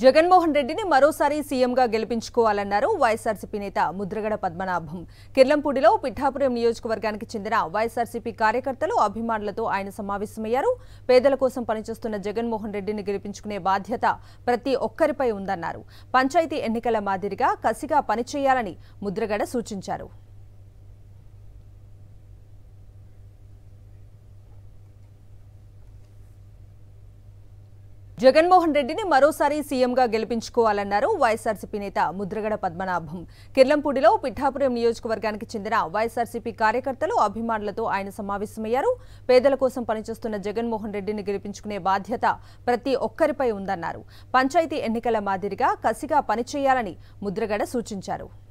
జగన్మోహన్ రెడ్డిని మరోసారి సీఎంగా గెలిపించుకోవాలన్నారు వైఎస్ఆర్సీపీ నేత ముద్రగడ పద్మనాభం కిర్లంపూడిలో పిఠాపురం నియోజకవర్గానికి చెందిన వైఎస్ఆర్సీపీ కార్యకర్తలు అభిమానులతో ఆయన సమావేశమయ్యారు పేదల కోసం పనిచేస్తున్న జగన్మోహన్ రెడ్డిని గెలిపించుకునే బాధ్యత ప్రతి ఒక్కరిపై ఉందన్నారు పంచాయతీ ఎన్నికల మాదిరిగా కసిగా పనిచేయాలని ముద్రగడ సూచించారు జగన్మోహన్ రెడ్డిని మరోసారి సీఎంగా గెలిపించుకోవాలన్నారు వైఎస్ఆర్సీపీ నేత ముద్రగడ పద్మనాభం కిర్లంపూడిలో పిఠాపురం నియోజకవర్గానికి చెందిన వైఎస్ఆర్సీపీ కార్యకర్తలు అభిమానులతో ఆయన సమావేశమయ్యారు పేదల కోసం పనిచేస్తున్న జగన్మోహన్ రెడ్డిని గెలిపించుకునే బాధ్యత ప్రతి ఒక్కరిపై ఉందన్నారు పంచాయతీ ఎన్నికల మాదిరిగా కసిగా పనిచేయాలని ముద్రగడ సూచించారు